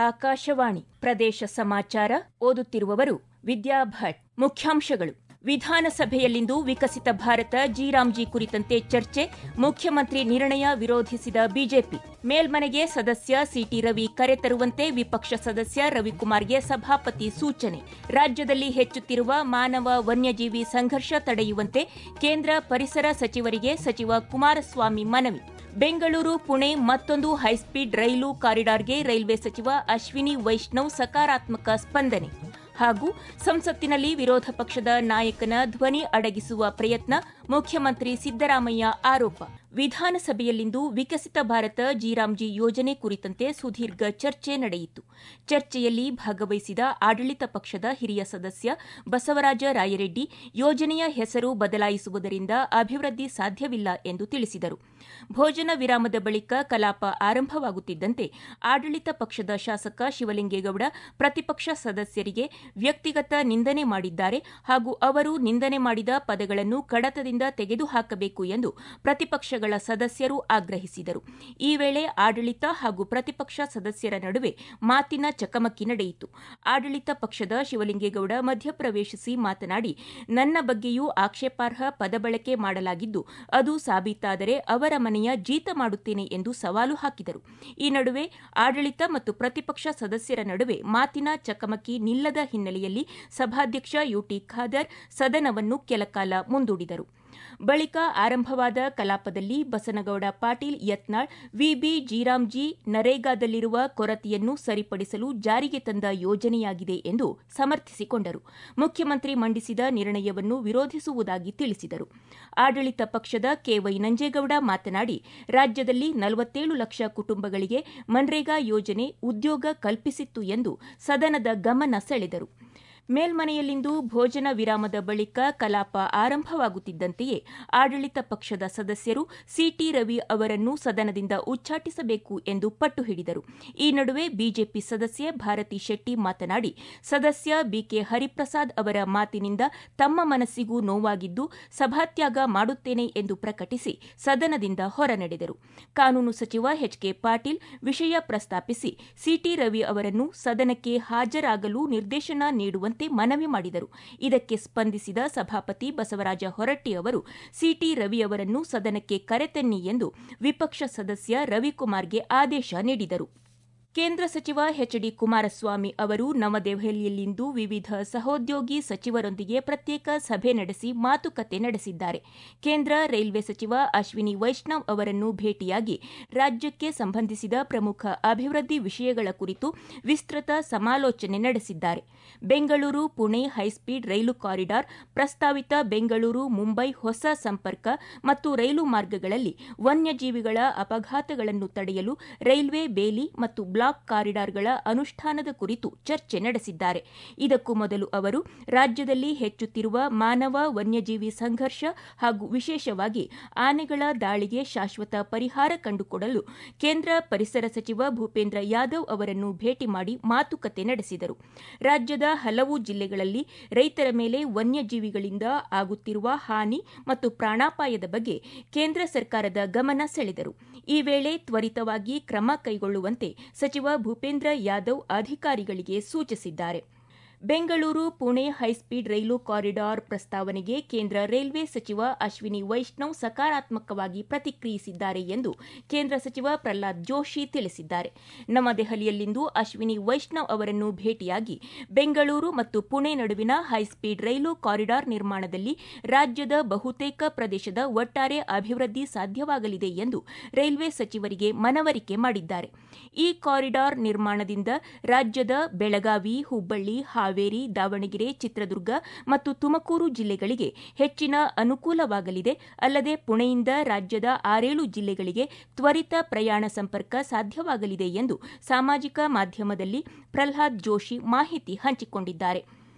ಆಕಾಶವಾಣಿ ಪ್ರದೇಶ ಸಮಾಚಾರ ಓದುತ್ತಿರುವವರು ವಿದ್ಯಾ ಭಟ್ ಮುಖ್ಯಾಂಶಗಳು ವಿಧಾನಸಭೆಯಲ್ಲಿಂದು ವಿಕಸಿತ ಭಾರತ ಜಿರಾಮ್ಜಿ ಕುರಿತಂತೆ ಚರ್ಚೆ ಮುಖ್ಯಮಂತ್ರಿ ನಿರ್ಣಯ ವಿರೋಧಿಸಿದ ಬಿಜೆಪಿ ಮೇಲ್ಮನೆಗೆ ಸದಸ್ಯ ಸಿಟಿ ರವಿ ಕರೆ ತರುವಂತೆ ವಿಪಕ್ಷ ಸದಸ್ಯ ರವಿಕುಮಾರ್ಗೆ ಸಭಾಪತಿ ಸೂಚನೆ ರಾಜ್ಯದಲ್ಲಿ ಹೆಚ್ಚುತ್ತಿರುವ ಮಾನವ ವನ್ಯಜೀವಿ ಸಂಘರ್ಷ ತಡೆಯುವಂತೆ ಕೇಂದ್ರ ಪರಿಸರ ಸಚಿವರಿಗೆ ಸಚಿವ ಕುಮಾರಸ್ವಾಮಿ ಮನವಿ ಬೆಂಗಳೂರು ಪುಣೆ ಮತ್ತೊಂದು ಹೈಸ್ಪೀಡ್ ರೈಲು ಕಾರಿಡಾರ್ಗೆ ರೈಲ್ವೆ ಸಚಿವ ಅಶ್ವಿನಿ ವೈಷ್ಣವ್ ಸಕಾರಾತ್ಮಕ ಸ್ಪಂದನೆ ಹಾಗೂ ಸಂಸತ್ತಿನಲ್ಲಿ ವಿರೋಧ ಪಕ್ಷದ ನಾಯಕನ ಧ್ವನಿ ಅಡಗಿಸುವ ಪ್ರಯತ್ನ ಮುಖ್ಯಮಂತ್ರಿ ಸಿದ್ದರಾಮಯ್ಯ ಆರೋಪ ವಿಧಾನಸಭೆಯಲ್ಲಿಂದು ವಿಕಸಿತ ಭಾರತ ಜಿರಾಮ್ಜಿ ಯೋಜನೆ ಕುರಿತಂತೆ ಸುದೀರ್ಘ ಚರ್ಚೆ ನಡೆಯಿತು ಚರ್ಚೆಯಲ್ಲಿ ಭಾಗವಹಿಸಿದ ಆಡಳಿತ ಪಕ್ಷದ ಹಿರಿಯ ಸದಸ್ಯ ಬಸವರಾಜ ರಾಯರೆಡ್ಡಿ ಯೋಜನೆಯ ಹೆಸರು ಬದಲಾಯಿಸುವುದರಿಂದ ಅಭಿವೃದ್ಧಿ ಸಾಧ್ಯವಿಲ್ಲ ಎಂದು ತಿಳಿಸಿದರು ಭೋಜನ ವಿರಾಮದ ಬಳಿಕ ಕಲಾಪ ಆರಂಭವಾಗುತ್ತಿದ್ದಂತೆ ಆಡಳಿತ ಪಕ್ಷದ ಶಾಸಕ ಶಿವಲಿಂಗೇಗೌಡ ಪ್ರತಿಪಕ್ಷ ಸದಸ್ಯರಿಗೆ ವ್ಯಕ್ತಿಗತ ನಿಂದನೆ ಮಾಡಿದ್ದಾರೆ ಹಾಗೂ ಅವರು ನಿಂದನೆ ಮಾಡಿದ ಪದಗಳನ್ನು ಕಡತದಿಂದ ತೆಗೆದುಹಾಕಬೇಕು ಎಂದು ಪ್ರತಿಪಕ್ಷಗಳ ಸದಸ್ಯರು ಆಗ್ರಹಿಸಿದರು ಈ ವೇಳೆ ಆಡಳಿತ ಹಾಗೂ ಪ್ರತಿಪಕ್ಷ ಸದಸ್ಯರ ನಡುವೆ ಮಾತಿನ ಚಕಮಕಿ ನಡೆಯಿತು ಆಡಳಿತ ಪಕ್ಷದ ಶಿವಲಿಂಗೇಗೌಡ ಮಧ್ಯಪ್ರವೇಶಿಸಿ ಮಾತನಾಡಿ ನನ್ನ ಬಗ್ಗೆಯೂ ಆಕ್ಷೇಪಾರ್ಹ ಪದ ಬಳಕೆ ಮಾಡಲಾಗಿದ್ದು ಅದು ಸಾಬೀತಾದರೆ ಅವರ ಮನೆಯ ಜೀತ ಮಾಡುತ್ತೇನೆ ಎಂದು ಸವಾಲು ಹಾಕಿದರು ಈ ನಡುವೆ ಆಡಳಿತ ಮತ್ತು ಪ್ರತಿಪಕ್ಷ ಸದಸ್ಯರ ನಡುವೆ ಮಾತಿನ ಚಕಮಕಿ ನಿಲ್ಲದ ಹಿನ್ನೆಲೆಯಲ್ಲಿ ಸಭಾಧ್ಯಕ್ಷ ಯುಟಿ ಖಾದರ್ ಸದನವನ್ನು ಕೆಲಕಾಲ ಮುಂದೂಡಿದರು ಬಳಿಕ ಆರಂಭವಾದ ಕಲಾಪದಲ್ಲಿ ಬಸನಗೌಡ ಪಾಟೀಲ್ ಯತ್ನಾಳ್ ವಿಬಿ ಜೀರಾಮ್ಜಿ ನರೇಗಾದಲ್ಲಿರುವ ಕೊರತೆಯನ್ನು ಸರಿಪಡಿಸಲು ಜಾರಿಗೆ ತಂದ ಯೋಜನೆಯಾಗಿದೆ ಎಂದು ಸಮರ್ಥಿಸಿಕೊಂಡರು ಮುಖ್ಯಮಂತ್ರಿ ಮಂಡಿಸಿದ ನಿರ್ಣಯವನ್ನು ವಿರೋಧಿಸುವುದಾಗಿ ತಿಳಿಸಿದರು ಆಡಳಿತ ಪಕ್ಷದ ಕೆವೈ ನಂಜೇಗೌಡ ಮಾತನಾಡಿ ರಾಜ್ಯದಲ್ಲಿ ನಲವತ್ತೇಳು ಲಕ್ಷ ಕುಟುಂಬಗಳಿಗೆ ಮನ್ರೇಗಾ ಯೋಜನೆ ಉದ್ಯೋಗ ಕಲ್ಪಿಸಿತ್ತು ಎಂದು ಸದನದ ಗಮನ ಸೆಳೆದರು ಮೇಲ್ಮನೆಯಲ್ಲಿಂದು ಭೋಜನ ವಿರಾಮದ ಬಳಿಕ ಕಲಾಪ ಆರಂಭವಾಗುತ್ತಿದ್ದಂತೆಯೇ ಆಡಳಿತ ಪಕ್ಷದ ಸದಸ್ಯರು ಸಿಟಿ ರವಿ ಅವರನ್ನು ಸದನದಿಂದ ಉಚ್ಚಾಟಿಸಬೇಕು ಎಂದು ಪಟ್ಟು ಹಿಡಿದರು ಈ ನಡುವೆ ಬಿಜೆಪಿ ಸದಸ್ಯೆ ಭಾರತಿ ಶೆಟ್ಟಿ ಮಾತನಾಡಿ ಸದಸ್ಯ ಬಿಕೆ ಹರಿಪ್ರಸಾದ್ ಅವರ ಮಾತಿನಿಂದ ತಮ್ಮ ಮನಸ್ಸಿಗೂ ನೋವಾಗಿದ್ದು ಸಭಾತ್ಯಾಗ ಮಾಡುತ್ತೇನೆ ಎಂದು ಪ್ರಕಟಿಸಿ ಸದನದಿಂದ ಹೊರನಡೆದರು ಕಾನೂನು ಸಚಿವ ಎಚ್ಕೆ ಪಾಟೀಲ್ ವಿಷಯ ಪ್ರಸ್ತಾಪಿಸಿ ಸಿಟಿ ರವಿ ಅವರನ್ನು ಸದನಕ್ಕೆ ಹಾಜರಾಗಲು ನಿರ್ದೇಶನ ನೀಡುವಂತೆ ಮನವಿ ಮಾಡಿದರು ಇದಕ್ಕೆ ಸ್ಪಂದಿಸಿದ ಸಭಾಪತಿ ಬಸವರಾಜ ಹೊರಟ್ಟಿ ಅವರು ಸಿಟಿ ರವಿ ಅವರನ್ನು ಸದನಕ್ಕೆ ಕರೆತನ್ನಿ ಎಂದು ವಿಪಕ್ಷ ಸದಸ್ಯ ರವಿಕುಮಾರ್ಗೆ ಆದೇಶ ನೀಡಿದರು ಕೇಂದ್ರ ಸಚಿವ ಎಚ್ ಡಿ ಕುಮಾರಸ್ವಾಮಿ ಅವರು ನವದೆಹಲಿಯಲ್ಲಿಂದು ವಿವಿಧ ಸಹೋದ್ಯೋಗಿ ಸಚಿವರೊಂದಿಗೆ ಪ್ರತ್ಯೇಕ ಸಭೆ ನಡೆಸಿ ಮಾತುಕತೆ ನಡೆಸಿದ್ದಾರೆ ಕೇಂದ್ರ ರೈಲ್ವೆ ಸಚಿವ ಅಶ್ವಿನಿ ವೈಷ್ಣವ್ ಅವರನ್ನು ಭೇಟಿಯಾಗಿ ರಾಜ್ಯಕ್ಕೆ ಸಂಬಂಧಿಸಿದ ಪ್ರಮುಖ ಅಭಿವೃದ್ಧಿ ವಿಷಯಗಳ ಕುರಿತು ವಿಸ್ತೃತ ಸಮಾಲೋಚನೆ ನಡೆಸಿದ್ದಾರೆ Bengaluru Pune high speed rail corridor ಪ್ರಸ್ತಾವಿತ ಬೆಂಗಳೂರು ಮುಂಬೈ ಹೊಸ ಸಂಪರ್ಕ ಮತ್ತು ರೈಲು ಮಾರ್ಗಗಳಲ್ಲಿ ವನ್ಯಜೀವಿಗಳ ಅಪಘಾತಗಳನ್ನು ತಡೆಯಲು ರೈಲ್ವೆ ಬೇಲಿ ಮತ್ತು ಬ್ಲಾಕ್ ಕಾರಿಡಾರ್ಗಳ ಅನುಷ್ಠಾನದ ಕುರಿತು ಚರ್ಚೆ ನಡೆಸಿದ್ದಾರೆ ಇದಕ್ಕೂ ಮೊದಲು ಅವರು ರಾಜ್ಯದಲ್ಲಿ ಹೆಚ್ಚುತ್ತಿರುವ ಮಾನವ ವನ್ಯಜೀವಿ ಸಂಘರ್ಷ ಹಾಗೂ ವಿಶೇಷವಾಗಿ ಆನೆಗಳ ದಾಳಿಗೆ ಶಾಶ್ವತ ಪರಿಹಾರ ಕಂಡುಕೊಡಲು ಕೇಂದ್ರ ಪರಿಸರ ಸಚಿವ ಭೂಪೇಂದ್ರ ಯಾದವ್ ಅವರನ್ನು ಭೇಟಿ ಮಾಡಿ ಮಾತುಕತೆ ನಡೆಸಿದರು ರಾಜ್ಯದ ಹಲವು ಜಿಲ್ಲೆಗಳಲ್ಲಿ ರೈತರ ಮೇಲೆ ವನ್ಯಜೀವಿಗಳಿಂದ ಆಗುತ್ತಿರುವ ಹಾನಿ ಮತ್ತು ಪ್ರಾಣಾಪಾಯದ ಬಗ್ಗೆ ಕೇಂದ್ರ ಸರ್ಕಾರದ ಗಮನ ಸೆಳೆದರು ಈ ವೇಳೆ ತ್ವರಿತವಾಗಿ ಕ್ರಮ ಕೈಗೊಳ್ಳುವಂತೆ ಸಚಿವ ಭೂಪೇಂದ್ರ ಯಾದವ್ ಅಧಿಕಾರಿಗಳಿಗೆ ಸೂಚಿಸಿದ್ದಾರೆ Bengaluru Pune high speed rail corridor ಪ್ರಸ್ತಾವನೆಗೆ ಕೇಂದ್ರ ರೈಲ್ವೆ ಸಚಿವ ಅಶ್ವಿನಿ ವೈಷ್ಣವ್ ಸಕಾರಾತ್ಮಕವಾಗಿ ಪ್ರತಿಕ್ರಿಯಿಸಿದ್ದಾರೆ ಎಂದು ಕೇಂದ್ರ ಸಚಿವ ಪ್ರಹ್ಲಾದ್ ಜೋಶಿ ತಿಳಿಸಿದ್ದಾರೆ ನವದೆಹಲಿಯಲ್ಲಿಂದು ಅಶ್ವಿನಿ ವೈಷ್ಣವ್ ಅವರನ್ನು ಭೇಟಿಯಾಗಿ ಬೆಂಗಳೂರು ಮತ್ತು ಪುಣೆ ನಡುವಿನ ಹೈಸ್ಪೀಡ್ ರೈಲು ಕಾರಿಡಾರ್ ನಿರ್ಮಾಣದಲ್ಲಿ ರಾಜ್ಯದ ಬಹುತೇಕ ಪ್ರದೇಶದ ಒಟ್ಟಾರೆ ಅಭಿವೃದ್ಧಿ ಸಾಧ್ಯವಾಗಲಿದೆ ಎಂದು ರೈಲ್ವೆ ಸಚಿವರಿಗೆ ಮನವರಿಕೆ ಮಾಡಿದ್ದಾರೆ ಈ ಕಾರಿಡಾರ್ ನಿರ್ಮಾಣದಿಂದ ರಾಜ್ಯದ ಬೆಳಗಾವಿ ಹುಬ್ಬಳ್ಳಿ ಹಾವೇರಿ ದಾವಣಗೆರೆ ಚಿತ್ರದುರ್ಗ ಮತ್ತು ತುಮಕೂರು ಜಿಲ್ಲೆಗಳಿಗೆ ಹೆಚ್ಚಿನ ಅನುಕೂಲವಾಗಲಿದೆ ಅಲ್ಲದೆ ಪುಣೆಯಿಂದ ರಾಜ್ಯದ ಆರೇಳು ಜಿಲ್ಲೆಗಳಿಗೆ ತ್ವರಿತ ಪ್ರಯಾಣ ಸಂಪರ್ಕ ಸಾಧ್ಯವಾಗಲಿದೆ ಎಂದು ಸಾಮಾಜಿಕ ಮಾಧ್ಯಮದಲ್ಲಿ ಪ್ರಹ್ಲಾದ್ ಜೋಶಿ ಮಾಹಿತಿ ಹಂಚಿಕೊಂಡಿದ್ದಾರೆ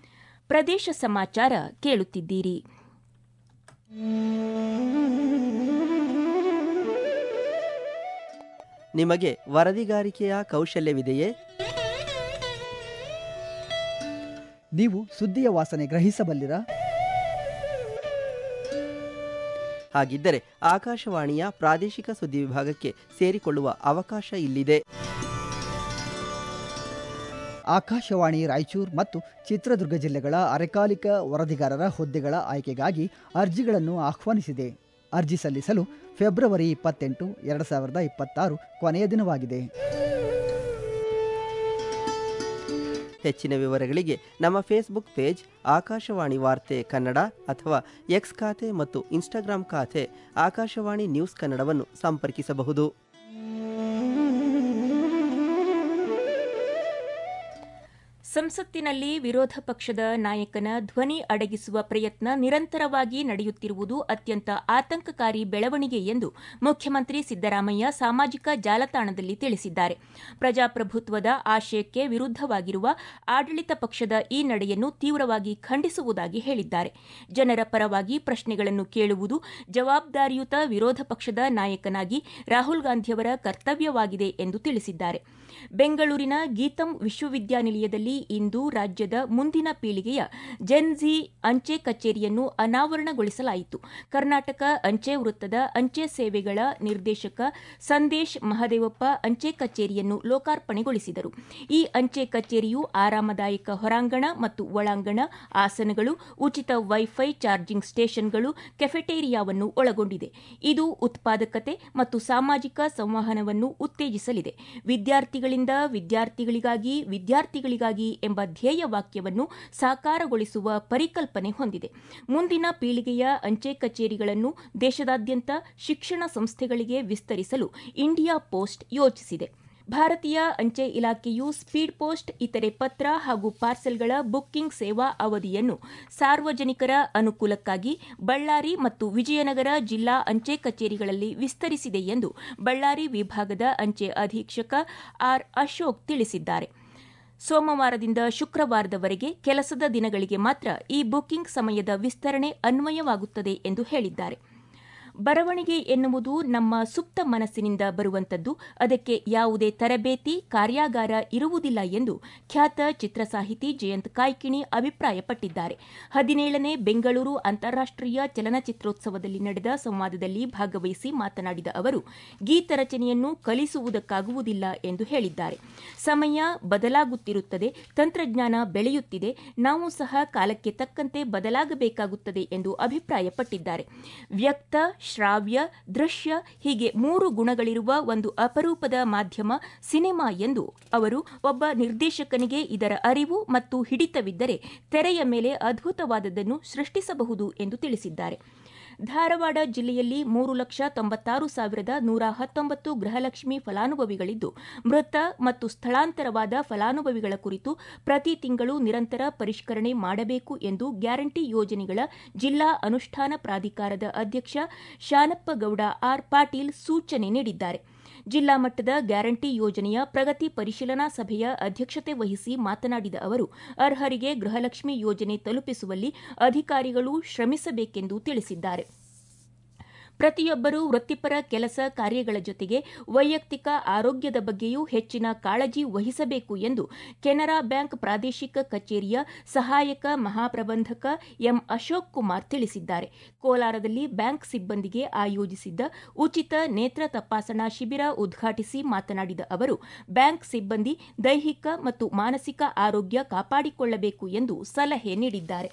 ಪ್ರದೇಶ ಸಮಾಚಾರ ಕೇಳುತ್ತಿದ್ದೀರಿ ನಿಮಗೆ ವರದಿಗಾರಿಕೆಯ ಕೌಶಲ್ಯವಿದೆಯೇ ನೀವು ಸುದ್ದಿಯ ವಾಸನೆ ಗ್ರಹಿಸಬಲ್ಲಿರಾ ಹಾಗಿದ್ದರೆ ಆಕಾಶವಾಣಿಯ ಪ್ರಾದೇಶಿಕ ಸುದ್ದಿ ವಿಭಾಗಕ್ಕೆ ಸೇರಿಕೊಳ್ಳುವ ಅವಕಾಶ ಇಲ್ಲಿದೆ ಆಕಾಶವಾಣಿ ರಾಯಚೂರು ಮತ್ತು ಚಿತ್ರದುರ್ಗ ಜಿಲ್ಲೆಗಳ ಅರೆಕಾಲಿಕ ವರದಿಗಾರರ ಹುದ್ದೆಗಳ ಆಯ್ಕೆಗಾಗಿ ಅರ್ಜಿಗಳನ್ನು ಆಹ್ವಾನಿಸಿದೆ ಅರ್ಜಿ ಸಲ್ಲಿಸಲು ಫೆಬ್ರವರಿ ಇಪ್ಪತ್ತೆಂಟು ಎರಡು ಸಾವಿರದ ಇಪ್ಪತ್ತಾರು ಕೊನೆಯ ದಿನವಾಗಿದೆ ಹೆಚ್ಚಿನ ವಿವರಗಳಿಗೆ ನಮ್ಮ ಫೇಸ್ಬುಕ್ ಪೇಜ್ ಆಕಾಶವಾಣಿ ವಾರ್ತೆ ಕನ್ನಡ ಅಥವಾ ಎಕ್ಸ್ ಖಾತೆ ಮತ್ತು ಇನ್ಸ್ಟಾಗ್ರಾಂ ಖಾತೆ ಆಕಾಶವಾಣಿ ನ್ಯೂಸ್ ಕನ್ನಡವನ್ನು ಸಂಪರ್ಕಿಸಬಹುದು ಸಂಸತ್ತಿನಲ್ಲಿ ವಿರೋಧ ಪಕ್ಷದ ನಾಯಕನ ಧ್ವನಿ ಅಡಗಿಸುವ ಪ್ರಯತ್ನ ನಿರಂತರವಾಗಿ ನಡೆಯುತ್ತಿರುವುದು ಅತ್ಯಂತ ಆತಂಕಕಾರಿ ಬೆಳವಣಿಗೆ ಎಂದು ಮುಖ್ಯಮಂತ್ರಿ ಸಿದ್ದರಾಮಯ್ಯ ಸಾಮಾಜಿಕ ಜಾಲತಾಣದಲ್ಲಿ ತಿಳಿಸಿದ್ದಾರೆ ಪ್ರಜಾಪ್ರಭುತ್ವದ ಆಶಯಕ್ಕೆ ವಿರುದ್ದವಾಗಿರುವ ಆಡಳಿತ ಪಕ್ಷದ ಈ ನಡೆಯನ್ನು ತೀವ್ರವಾಗಿ ಖಂಡಿಸುವುದಾಗಿ ಹೇಳಿದ್ದಾರೆ ಜನರ ಪರವಾಗಿ ಪ್ರಶ್ನೆಗಳನ್ನು ಕೇಳುವುದು ಜವಾಬ್ದಾರಿಯುತ ವಿರೋಧ ಪಕ್ಷದ ನಾಯಕನಾಗಿ ರಾಹುಲ್ ಗಾಂಧಿಯವರ ಕರ್ತವ್ಯವಾಗಿದೆ ಎಂದು ತಿಳಿಸಿದ್ದಾರೆ ಬೆಂಗಳೂರಿನ ಗೀತಂ ವಿಶ್ವವಿದ್ಯಾನಿಲಯದಲ್ಲಿ ಇಂದು ರಾಜ್ಯದ ಮುಂದಿನ ಪೀಳಿಗೆಯ ಜೆನ್ಜಿ ಅಂಚೆ ಕಚೇರಿಯನ್ನು ಅನಾವರಣಗೊಳಿಸಲಾಯಿತು ಕರ್ನಾಟಕ ಅಂಚೆ ವೃತ್ತದ ಅಂಚೆ ಸೇವೆಗಳ ನಿರ್ದೇಶಕ ಸಂದೇಶ್ ಮಹದೇವಪ್ಪ ಅಂಚೆ ಕಚೇರಿಯನ್ನು ಲೋಕಾರ್ಪಣೆಗೊಳಿಸಿದರು ಈ ಅಂಚೆ ಕಚೇರಿಯು ಆರಾಮದಾಯಕ ಹೊರಾಂಗಣ ಮತ್ತು ಒಳಾಂಗಣ ಆಸನಗಳು ಉಚಿತ ವೈಫೈ ಚಾರ್ಜಿಂಗ್ ಸ್ಟೇಷನ್ಗಳು ಕೆಫೆಟೇರಿಯಾವನ್ನು ಒಳಗೊಂಡಿದೆ ಇದು ಉತ್ಪಾದಕತೆ ಮತ್ತು ಸಾಮಾಜಿಕ ಸಂವಹನವನ್ನು ಉತ್ತೇಜಿಸಲಿದೆ ವಿದ್ಯಾರ್ಥಿಗಳಿಂದ ವಿದ್ಯಾರ್ಥಿಗಳಿಗಾಗಿ ವಿದ್ಯಾರ್ಥಿಗಳಿಗಾಗಿ ಎಂಬ ಧ್ಯೇಯ ವಾಕ್ಯವನ್ನು ಸಾಕಾರಗೊಳಿಸುವ ಪರಿಕಲ್ಪನೆ ಹೊಂದಿದೆ ಮುಂದಿನ ಪೀಳಿಗೆಯ ಅಂಚೆ ಕಚೇರಿಗಳನ್ನು ದೇಶದಾದ್ಯಂತ ಶಿಕ್ಷಣ ಸಂಸ್ಥೆಗಳಿಗೆ ವಿಸ್ತರಿಸಲು ಇಂಡಿಯಾ ಪೋಸ್ಟ್ ಯೋಚಿಸಿದೆ ಭಾರತೀಯ ಅಂಚೆ ಇಲಾಖೆಯು ಸ್ಪೀಡ್ ಪೋಸ್ಟ್ ಇತರೆ ಪತ್ರ ಹಾಗೂ ಪಾರ್ಸೆಲ್ಗಳ ಬುಕ್ಕಿಂಗ್ ಸೇವಾ ಅವಧಿಯನ್ನು ಸಾರ್ವಜನಿಕರ ಅನುಕೂಲಕ್ಕಾಗಿ ಬಳ್ಳಾರಿ ಮತ್ತು ವಿಜಯನಗರ ಜಿಲ್ಲಾ ಅಂಚೆ ಕಚೇರಿಗಳಲ್ಲಿ ವಿಸ್ತರಿಸಿದೆ ಎಂದು ಬಳ್ಳಾರಿ ವಿಭಾಗದ ಅಂಚೆ ಅಧೀಕ್ಷಕ ಆರ್ ಅಶೋಕ್ ತಿಳಿಸಿದ್ದಾರೆ ಸೋಮವಾರದಿಂದ ಶುಕ್ರವಾರದವರೆಗೆ ಕೆಲಸದ ದಿನಗಳಿಗೆ ಮಾತ್ರ ಈ ಬುಕ್ಕಿಂಗ್ ಸಮಯದ ವಿಸ್ತರಣೆ ಅನ್ವಯವಾಗುತ್ತದೆ ಎಂದು ಹೇಳಿದ್ದಾರೆ ಬರವಣಿಗೆ ಎನ್ನುವುದು ನಮ್ಮ ಸುಪ್ತ ಮನಸ್ಸಿನಿಂದ ಬರುವಂತದ್ದು ಅದಕ್ಕೆ ಯಾವುದೇ ತರಬೇತಿ ಕಾರ್ಯಾಗಾರ ಇರುವುದಿಲ್ಲ ಎಂದು ಖ್ಯಾತ ಚಿತ್ರ ಸಾಹಿತಿ ಜಯಂತ್ ಕಾಯ್ಕಿಣಿ ಅಭಿಪ್ರಾಯಪಟ್ಟಿದ್ದಾರೆ ಹದಿನೇಳನೇ ಬೆಂಗಳೂರು ಅಂತಾರಾಷ್ಟೀಯ ಚಲನಚಿತ್ರೋತ್ಸವದಲ್ಲಿ ನಡೆದ ಸಂವಾದದಲ್ಲಿ ಭಾಗವಹಿಸಿ ಮಾತನಾಡಿದ ಅವರು ಗೀತ ರಚನೆಯನ್ನು ಕಲಿಸುವುದಕ್ಕಾಗುವುದಿಲ್ಲ ಎಂದು ಹೇಳಿದ್ದಾರೆ ಸಮಯ ಬದಲಾಗುತ್ತಿರುತ್ತದೆ ತಂತ್ರಜ್ಞಾನ ಬೆಳೆಯುತ್ತಿದೆ ನಾವು ಸಹ ಕಾಲಕ್ಕೆ ತಕ್ಕಂತೆ ಬದಲಾಗಬೇಕಾಗುತ್ತದೆ ಎಂದು ಅಭಿಪ್ರಾಯಪಟ್ಟಿದ್ದಾರೆ ವ್ಯಕ್ತ ಶ್ರಾವ್ಯ ದೃಶ್ಯ ಹೀಗೆ ಮೂರು ಗುಣಗಳಿರುವ ಒಂದು ಅಪರೂಪದ ಮಾಧ್ಯಮ ಸಿನಿಮಾ ಎಂದು ಅವರು ಒಬ್ಬ ನಿರ್ದೇಶಕನಿಗೆ ಇದರ ಅರಿವು ಮತ್ತು ಹಿಡಿತವಿದ್ದರೆ ತೆರೆಯ ಮೇಲೆ ಅದ್ಭುತವಾದದ್ದನ್ನು ಸೃಷ್ಟಿಸಬಹುದು ಎಂದು ತಿಳಿಸಿದ್ದಾರೆ ಧಾರವಾಡ ಜಿಲ್ಲೆಯಲ್ಲಿ ಮೂರು ಲಕ್ಷ ತೊಂಬತ್ತಾರು ಸಾವಿರದ ನೂರ ಹತ್ತೊಂಬತ್ತು ಗೃಹಲಕ್ಷ್ಮಿ ಫಲಾನುಭವಿಗಳಿದ್ದು ಮೃತ ಮತ್ತು ಸ್ಥಳಾಂತರವಾದ ಫಲಾನುಭವಿಗಳ ಕುರಿತು ಪ್ರತಿ ತಿಂಗಳು ನಿರಂತರ ಪರಿಷ್ಕರಣೆ ಮಾಡಬೇಕು ಎಂದು ಗ್ಯಾರಂಟಿ ಯೋಜನೆಗಳ ಜಿಲ್ಲಾ ಅನುಷ್ಠಾನ ಪ್ರಾಧಿಕಾರದ ಅಧ್ಯಕ್ಷ ಶಾನಪ್ಪಗೌಡ ಆರ್ ಪಾಟೀಲ್ ಸೂಚನೆ ನೀಡಿದ್ದಾರೆ ಜಿಲ್ಲಾ ಮಟ್ಟದ ಗ್ಯಾರಂಟಿ ಯೋಜನೆಯ ಪ್ರಗತಿ ಪರಿಶೀಲನಾ ಸಭೆಯ ಅಧ್ಯಕ್ಷತೆ ವಹಿಸಿ ಮಾತನಾಡಿದ ಅವರು ಅರ್ಹರಿಗೆ ಗೃಹಲಕ್ಷ್ಮಿ ಯೋಜನೆ ತಲುಪಿಸುವಲ್ಲಿ ಅಧಿಕಾರಿಗಳು ಶ್ರಮಿಸಬೇಕೆಂದು ತಿಳಿಸಿದ್ದಾರೆ ಪ್ರತಿಯೊಬ್ಬರೂ ವೃತ್ತಿಪರ ಕೆಲಸ ಕಾರ್ಯಗಳ ಜೊತೆಗೆ ವೈಯಕ್ತಿಕ ಆರೋಗ್ಯದ ಬಗ್ಗೆಯೂ ಹೆಚ್ಚಿನ ಕಾಳಜಿ ವಹಿಸಬೇಕು ಎಂದು ಕೆನರಾ ಬ್ಯಾಂಕ್ ಪ್ರಾದೇಶಿಕ ಕಚೇರಿಯ ಸಹಾಯಕ ಮಹಾಪ್ರಬಂಧಕ ಎಂ ಅಶೋಕ್ ಕುಮಾರ್ ತಿಳಿಸಿದ್ದಾರೆ ಕೋಲಾರದಲ್ಲಿ ಬ್ಯಾಂಕ್ ಸಿಬ್ಬಂದಿಗೆ ಆಯೋಜಿಸಿದ್ದ ಉಚಿತ ನೇತ್ರ ತಪಾಸಣಾ ಶಿಬಿರ ಉದ್ಘಾಟಿಸಿ ಮಾತನಾಡಿದ ಅವರು ಬ್ಯಾಂಕ್ ಸಿಬ್ಬಂದಿ ದೈಹಿಕ ಮತ್ತು ಮಾನಸಿಕ ಆರೋಗ್ಯ ಕಾಪಾಡಿಕೊಳ್ಳಬೇಕು ಎಂದು ಸಲಹೆ ನೀಡಿದ್ದಾರೆ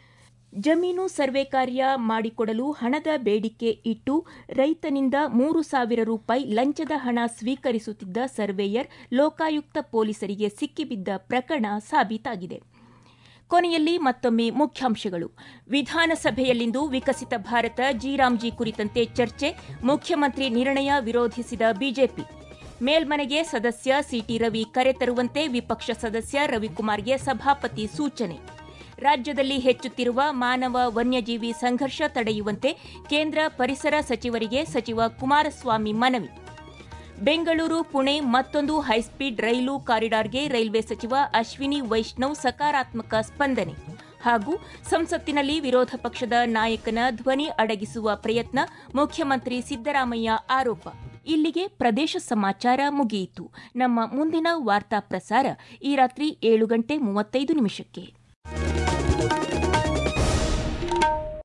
ಜಮೀನು ಸರ್ವೆ ಕಾರ್ಯ ಮಾಡಿಕೊಡಲು ಹಣದ ಬೇಡಿಕೆ ಇಟ್ಟು ರೈತನಿಂದ ಮೂರು ಸಾವಿರ ರೂಪಾಯಿ ಲಂಚದ ಹಣ ಸ್ವೀಕರಿಸುತ್ತಿದ್ದ ಸರ್ವೇಯರ್ ಲೋಕಾಯುಕ್ತ ಪೊಲೀಸರಿಗೆ ಸಿಕ್ಕಿಬಿದ್ದ ಪ್ರಕರಣ ಸಾಬೀತಾಗಿದೆ ಕೊನೆಯಲ್ಲಿ ಮತ್ತೊಮ್ಮೆ ಮುಖ್ಯಾಂಶಗಳು ವಿಧಾನಸಭೆಯಲ್ಲಿಂದು ವಿಕಸಿತ ಭಾರತ ಜಿರಾಮ್ಜಿ ಕುರಿತಂತೆ ಚರ್ಚೆ ಮುಖ್ಯಮಂತ್ರಿ ನಿರ್ಣಯ ವಿರೋಧಿಸಿದ ಬಿಜೆಪಿ ಮೇಲ್ಮನೆಗೆ ಸದಸ್ಯ ಸಿಟಿ ರವಿ ಕರೆತರುವಂತೆ ವಿಪಕ್ಷ ಸದಸ್ಯ ರವಿಕುಮಾರ್ಗೆ ಸಭಾಪತಿ ಸೂಚನೆ ರಾಜ್ಯದಲ್ಲಿ ಹೆಚ್ಚುತ್ತಿರುವ ಮಾನವ ವನ್ಯಜೀವಿ ಸಂಘರ್ಷ ತಡೆಯುವಂತೆ ಕೇಂದ್ರ ಪರಿಸರ ಸಚಿವರಿಗೆ ಸಚಿವ ಕುಮಾರಸ್ವಾಮಿ ಮನವಿ ಬೆಂಗಳೂರು ಪುಣೆ ಮತ್ತೊಂದು ಹೈಸ್ಪೀಡ್ ರೈಲು ಕಾರಿಡಾರ್ಗೆ ರೈಲ್ವೆ ಸಚಿವ ಅಶ್ವಿನಿ ವೈಷ್ಣವ್ ಸಕಾರಾತ್ಮಕ ಸ್ಪಂದನೆ ಹಾಗೂ ಸಂಸತ್ತಿನಲ್ಲಿ ವಿರೋಧ ಪಕ್ಷದ ನಾಯಕನ ಧ್ವನಿ ಅಡಗಿಸುವ ಪ್ರಯತ್ನ ಮುಖ್ಯಮಂತ್ರಿ ಸಿದ್ದರಾಮಯ್ಯ ಆರೋಪ ಇಲ್ಲಿಗೆ ಪ್ರದೇಶ ಸಮಾಚಾರ ಮುಗಿಯಿತು ನಮ್ಮ ಮುಂದಿನ ವಾರ್ತಾ ಪ್ರಸಾರ ಈ ರಾತ್ರಿ ಏಳು ಗಂಟೆ ಮೂವತ್ತೈದು ನಿಮಿಷಕ್ಕೆ